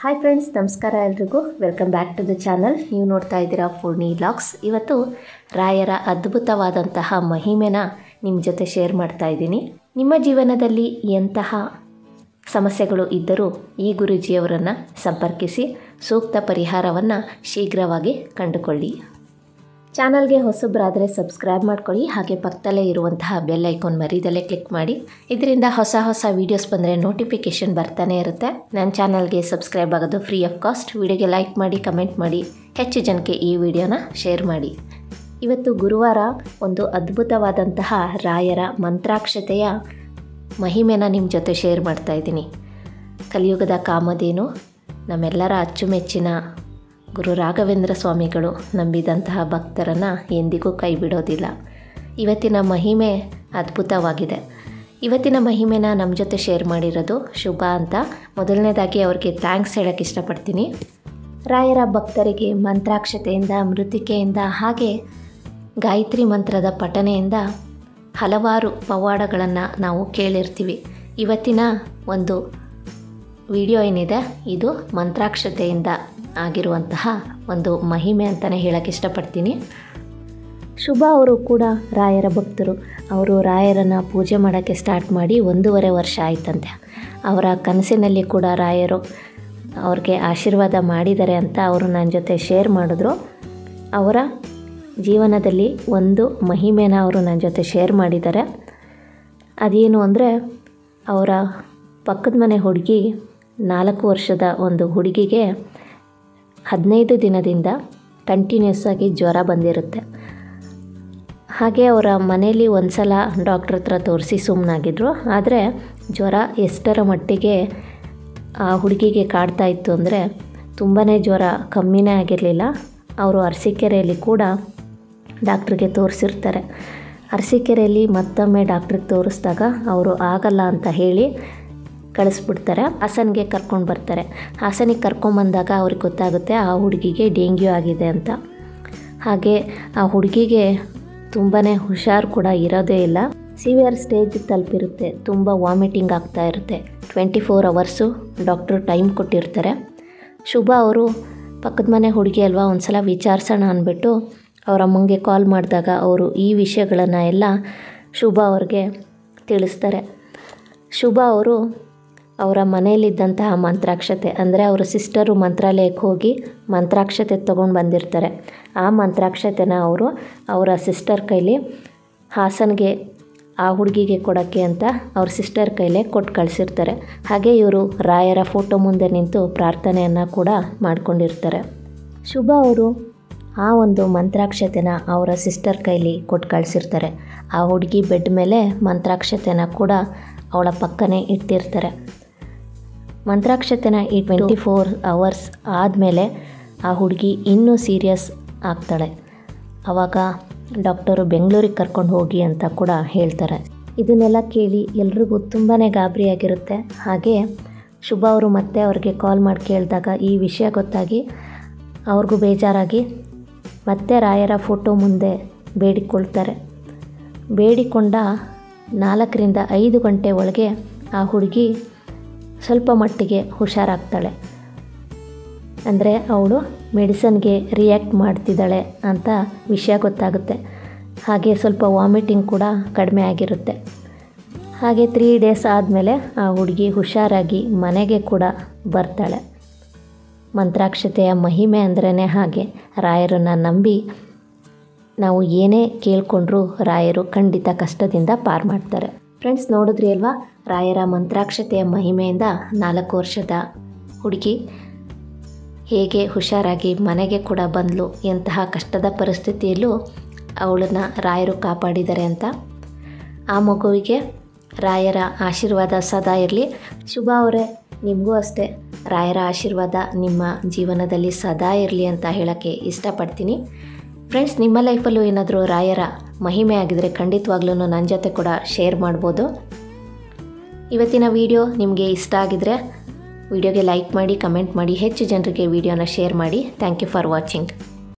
hi friends ನಮಸ್ಕಾರ ಎಲ್ರಿಗೂ welcome back to the channel ನೀವು ನೋಡ್ತಾ ಇದ್ದೀರಾ ಪೂರ್ಣಿ ಲಾಗ್ಸ್ ಇವತ್ತು ರಾಯರ ಅದ್ಭುತವಾದಂತಹ ಮಹಿಮೆನ ನಿಮ್ಮ ಜೊತೆ ಶೇರ್ ಮಾಡ್ತಾ ಇದ್ದೀನಿ ನಿಮ್ಮ ಜೀವನದಲ್ಲಿ ಎಂತಹ ಸಮಸ್ಯೆಗಳು ಇದ್ದರೂ ಈ ಗುರೂಜಿಯವರನ್ನು ಸಂಪರ್ಕಿಸಿ ಸೂಕ್ತ ಪರಿಹಾರವನ್ನು ಶೀಘ್ರವಾಗಿ ಕಂಡುಕೊಳ್ಳಿ ಚಾನಲ್ಗೆ ಹೊಸಬ್ರಾದರೆ ಸಬ್ಸ್ಕ್ರೈಬ್ ಮಾಡ್ಕೊಳ್ಳಿ ಹಾಗೆ ಪಕ್ಕದಲ್ಲೇ ಇರುವಂತಹ ಬೆಲ್ ಐಕಾನ್ ಮರಿದಲ್ಲೇ ಕ್ಲಿಕ್ ಮಾಡಿ ಇದರಿಂದ ಹೊಸ ಹೊಸ ವೀಡಿಯೋಸ್ ಬಂದರೆ ನೋಟಿಫಿಕೇಷನ್ ಬರ್ತಾನೆ ಇರುತ್ತೆ ನನ್ನ ಚಾನಲ್ಗೆ ಸಬ್ಸ್ಕ್ರೈಬ್ ಆಗೋದು ಫ್ರೀ ಆಫ್ ಕಾಸ್ಟ್ ವಿಡಿಯೋಗೆ ಲೈಕ್ ಮಾಡಿ ಕಮೆಂಟ್ ಮಾಡಿ ಹೆಚ್ಚು ಜನಕ್ಕೆ ಈ ವಿಡಿಯೋನ ಶೇರ್ ಮಾಡಿ ಇವತ್ತು ಗುರುವಾರ ಒಂದು ಅದ್ಭುತವಾದಂತಹ ರಾಯರ ಮಂತ್ರಾಕ್ಷತೆಯ ಮಹಿಮೆನ ನಿಮ್ಮ ಜೊತೆ ಶೇರ್ ಮಾಡ್ತಾ ಇದ್ದೀನಿ ಕಲಿಯುಗದ ಕಾಮಧೇನು ನಮ್ಮೆಲ್ಲರ ಅಚ್ಚುಮೆಚ್ಚಿನ ಗುರು ರಾಘವೇಂದ್ರ ಸ್ವಾಮಿಗಳು ನಂಬಿದಂತಹ ಭಕ್ತರನ್ನು ಎಂದಿಗೂ ಕೈ ಬಿಡೋದಿಲ್ಲ ಇವತ್ತಿನ ಮಹಿಮೆ ಅದ್ಭುತವಾಗಿದೆ ಇವತ್ತಿನ ಮಹಿಮೆನ ನಮ್ಮ ಜೊತೆ ಶೇರ್ ಮಾಡಿರೋದು ಶುಭ ಅಂತ ಮೊದಲನೇದಾಗಿ ಅವ್ರಿಗೆ ಥ್ಯಾಂಕ್ಸ್ ಹೇಳೋಕ್ಕೆ ಇಷ್ಟಪಡ್ತೀನಿ ರಾಯರ ಭಕ್ತರಿಗೆ ಮಂತ್ರಾಕ್ಷತೆಯಿಂದ ಮೃತಿಕೆಯಿಂದ ಹಾಗೆ ಗಾಯತ್ರಿ ಮಂತ್ರದ ಪಠನೆಯಿಂದ ಹಲವಾರು ಪವಾಡಗಳನ್ನು ನಾವು ಕೇಳಿರ್ತೀವಿ ಇವತ್ತಿನ ಒಂದು ವಿಡಿಯೋ ಏನಿದೆ ಇದು ಮಂತ್ರಾಕ್ಷತೆಯಿಂದ ಆಗಿರುವಂತಹ ಒಂದು ಮಹಿಮೆ ಅಂತಲೇ ಹೇಳಕ್ಕೆ ಇಷ್ಟಪಡ್ತೀನಿ ಶುಭ ಅವರು ಕೂಡ ರಾಯರ ಭಕ್ತರು ಅವರು ರಾಯರನ್ನು ಪೂಜೆ ಮಾಡೋಕ್ಕೆ ಸ್ಟಾರ್ಟ್ ಮಾಡಿ ಒಂದೂವರೆ ವರ್ಷ ಆಯ್ತಂತೆ ಅವರ ಕನಸಿನಲ್ಲಿ ಕೂಡ ರಾಯರು ಅವ್ರಿಗೆ ಆಶೀರ್ವಾದ ಮಾಡಿದ್ದಾರೆ ಅಂತ ಅವರು ನನ್ನ ಜೊತೆ ಶೇರ್ ಮಾಡಿದ್ರು ಅವರ ಜೀವನದಲ್ಲಿ ಒಂದು ಮಹಿಮೆನ ಅವರು ನನ್ನ ಜೊತೆ ಶೇರ್ ಮಾಡಿದ್ದಾರೆ ಅದೇನು ಅಂದರೆ ಅವರ ಪಕ್ಕದ ಮನೆ ಹುಡುಗಿ ನಾಲ್ಕು ವರ್ಷದ ಒಂದು ಹುಡುಗಿಗೆ ಹದಿನೈದು ದಿನದಿಂದ ಕಂಟಿನ್ಯೂಸ್ ಆಗಿ ಜ್ವರ ಬಂದಿರುತ್ತೆ ಹಾಗೆ ಅವರ ಮನೇಲಿ ಒಂದು ಸಲ ಡಾಕ್ಟ್ರ್ ಹತ್ರ ತೋರಿಸಿ ಸುಮ್ಮನಾಗಿದ್ರು ಆದರೆ ಜ್ವರ ಎಷ್ಟರ ಮಟ್ಟಿಗೆ ಆ ಹುಡುಗಿಗೆ ಕಾಡ್ತಾ ಇತ್ತು ಅಂದರೆ ತುಂಬಾ ಜ್ವರ ಕಮ್ಮಿನೇ ಆಗಿರಲಿಲ್ಲ ಅವರು ಅರಸೀಕೆರೆಯಲ್ಲಿ ಕೂಡ ಡಾಕ್ಟ್ರಿಗೆ ತೋರಿಸಿರ್ತಾರೆ ಅರಸೀಕೆರೆಯಲ್ಲಿ ಮತ್ತೊಮ್ಮೆ ಡಾಕ್ಟ್ರಿಗೆ ತೋರಿಸಿದಾಗ ಅವರು ಆಗಲ್ಲ ಅಂತ ಹೇಳಿ ಕಳಿಸ್ಬಿಡ್ತಾರೆ ಹಾಸನ್ಗೆ ಕರ್ಕೊಂಡು ಬರ್ತಾರೆ ಹಾಸನಿಗೆ ಕರ್ಕೊಂಬಂದಾಗ ಅವ್ರಿಗೆ ಗೊತ್ತಾಗುತ್ತೆ ಆ ಹುಡುಗಿಗೆ ಡೆಂಗ್ಯೂ ಆಗಿದೆ ಅಂತ ಹಾಗೆ ಆ ಹುಡುಗಿಗೆ ತುಂಬಾ ಹುಷಾರು ಕೂಡ ಇರೋದೇ ಇಲ್ಲ ಸಿವಿಯರ್ ಸ್ಟೇಜ್ ತಲುಪಿರುತ್ತೆ ತುಂಬ ವಾಮಿಟಿಂಗ್ ಆಗ್ತಾ ಇರುತ್ತೆ twenty four hours doctor time ಕೊಟ್ಟಿರ್ತಾರೆ ಶುಭ ಅವರು ಪಕ್ಕದ ಮನೆ ಹುಡುಗಿ ಅಲ್ವಾ ಒಂದು ಸಲ ವಿಚಾರಿಸೋಣ ಅಂದ್ಬಿಟ್ಟು ಅವ್ರ ಅಮ್ಮಂಗೆ ಕಾಲ್ ಮಾಡಿದಾಗ ಅವರು ಈ ವಿಷಯಗಳನ್ನು ಎಲ್ಲ ಶುಭ ಅವ್ರಿಗೆ ತಿಳಿಸ್ತಾರೆ ಶುಭ ಅವರು ಅವರ ಮನೆಯಲ್ಲಿದ್ದಂತಹ ಮಂತ್ರಾಕ್ಷತೆ ಅಂದರೆ ಅವರ ಸಿಸ್ಟರು ಮಂತ್ರಾಲಯಕ್ಕೆ ಹೋಗಿ ಮಂತ್ರಾಕ್ಷತೆ ತೊಗೊಂಡು ಬಂದಿರ್ತಾರೆ ಆ ಮಂತ್ರಾಕ್ಷತೆನ ಅವರು ಅವರ ಸಿಸ್ಟರ್ ಕೈಲಿ ಹಾಸನ್ಗೆ ಆ ಹುಡುಗಿಗೆ ಕೊಡೋಕ್ಕೆ ಅಂತ ಅವ್ರ ಸಿಸ್ಟರ್ ಕೈಲೇ ಕೊಟ್ಟು ಕಳಿಸಿರ್ತಾರೆ ಹಾಗೆ ಇವರು ರಾಯರ ಫೋಟೋ ಮುಂದೆ ನಿಂತು ಪ್ರಾರ್ಥನೆಯನ್ನು ಕೂಡ ಮಾಡ್ಕೊಂಡಿರ್ತಾರೆ ಶುಭ ಅವರು ಆ ಒಂದು ಮಂತ್ರಾಕ್ಷತೆನ ಅವರ ಸಿಸ್ಟರ್ ಕೈಲಿ ಕೊಟ್ಟು ಕಳಿಸಿರ್ತಾರೆ ಆ ಹುಡುಗಿ ಬೆಡ್ ಮೇಲೆ ಮಂತ್ರಾಕ್ಷತೆನ ಕೂಡ ಅವಳ ಪಕ್ಕನೇ ಇಟ್ಟಿರ್ತಾರೆ ಮಂತ್ರಾಕ್ಷತೆನ ಈ ಟ್ವೆಂಟಿ ಫೋರ್ ಅವರ್ಸ್ ಆದಮೇಲೆ ಆ ಹುಡುಗಿ ಇನ್ನೂ ಸೀರಿಯಸ್ ಆಗ್ತಾಳೆ ಆವಾಗ ಡಾಕ್ಟರು ಬೆಂಗಳೂರಿಗೆ ಕರ್ಕೊಂಡು ಹೋಗಿ ಅಂತ ಕೂಡ ಹೇಳ್ತಾರೆ ಇದನ್ನೆಲ್ಲ ಕೇಳಿ ಎಲ್ರಿಗೂ ತುಂಬಾ ಗಾಬರಿಯಾಗಿರುತ್ತೆ ಹಾಗೆ ಶುಭ ಅವರು ಮತ್ತೆ ಅವ್ರಿಗೆ ಕಾಲ್ ಮಾಡಿ ಕೇಳಿದಾಗ ಈ ವಿಷಯ ಗೊತ್ತಾಗಿ ಅವ್ರಿಗೂ ಬೇಜಾರಾಗಿ ಮತ್ತೆ ರಾಯರ ಫೋಟೋ ಮುಂದೆ ಬೇಡಿಕೊಳ್ತಾರೆ ಬೇಡಿಕೊಂಡ ನಾಲ್ಕರಿಂದ ಐದು ಗಂಟೆ ಒಳಗೆ ಆ ಹುಡುಗಿ ಸ್ವಲ್ಪ ಮಟ್ಟಿಗೆ ಹುಷಾರಾಗ್ತಾಳೆ ಅಂದರೆ ಅವಳು ಮೆಡಿಸನ್ಗೆ ರಿಯಾಕ್ಟ್ ಮಾಡ್ತಿದ್ದಾಳೆ ಅಂತ ವಿಷಯ ಗೊತ್ತಾಗುತ್ತೆ ಹಾಗೆ ಸ್ವಲ್ಪ ವಾಮಿಟಿಂಗ್ ಕೂಡ ಕಡಿಮೆ ಆಗಿರುತ್ತೆ ಹಾಗೆ ತ್ರೀ ಡೇಸ್ ಆದಮೇಲೆ ಆ ಹುಡುಗಿ ಹುಷಾರಾಗಿ ಮನೆಗೆ ಕೂಡ ಬರ್ತಾಳೆ ಮಂತ್ರಾಕ್ಷತೆಯ ಮಹಿಮೆ ಅಂದ್ರೇ ಹಾಗೆ ರಾಯರನ್ನು ನಂಬಿ ನಾವು ಏನೇ ಕೇಳಿಕೊಂಡ್ರೂ ರಾಯರು ಖಂಡಿತ ಕಷ್ಟದಿಂದ ಪಾರು ಮಾಡ್ತಾರೆ ಫ್ರೆಂಡ್ಸ್ ನೋಡಿದ್ರಿ ಅಲ್ವಾ ರಾಯರ ಮಂತ್ರಾಕ್ಷತೆಯ ಮಹಿಮೆಯಿಂದ ನಾಲ್ಕು ವರ್ಷದ ಹುಡುಗಿ ಹೇಗೆ ಹುಷಾರಾಗಿ ಮನೆಗೆ ಕೂಡ ಬಂದಳು ಎಂತಹ ಕಷ್ಟದ ಪರಿಸ್ಥಿತಿಯಲ್ಲೂ ಅವಳನ್ನು ರಾಯರು ಕಾಪಾಡಿದ್ದಾರೆ ಅಂತ ಆ ಮಗುವಿಗೆ ರಾಯರ ಆಶೀರ್ವಾದ ಸದಾ ಇರಲಿ ಶುಭ ಅವರೇ ನಿಮಗೂ ಅಷ್ಟೇ ರಾಯರ ಆಶೀರ್ವಾದ ನಿಮ್ಮ ಜೀವನದಲ್ಲಿ ಸದಾ ಇರಲಿ ಅಂತ ಹೇಳೋಕ್ಕೆ ಇಷ್ಟಪಡ್ತೀನಿ ಫ್ರೆಂಡ್ಸ್ ನಿಮ್ಮ ಲೈಫಲ್ಲೂ ಏನಾದರೂ ರಾಯರ ಮಹಿಮೆ ಆಗಿದರೆ ಖಂಡಿತವಾಗ್ಲೂ ನನ್ನ ಜೊತೆ ಕೂಡ ಶೇರ್ ಮಾಡ್ಬೋದು ಇವತ್ತಿನ ವಿಡಿಯೋ ನಿಮಗೆ ಇಷ್ಟ ಆಗಿದರೆ ವಿಡಿಯೋಗೆ ಲೈಕ್ ಮಾಡಿ ಕಮೆಂಟ್ ಮಾಡಿ ಹೆಚ್ಚು ಜನರಿಗೆ ವಿಡಿಯೋನ ಶೇರ್ ಮಾಡಿ ಥ್ಯಾಂಕ್ ಯು ಫಾರ್ ವಾಚಿಂಗ್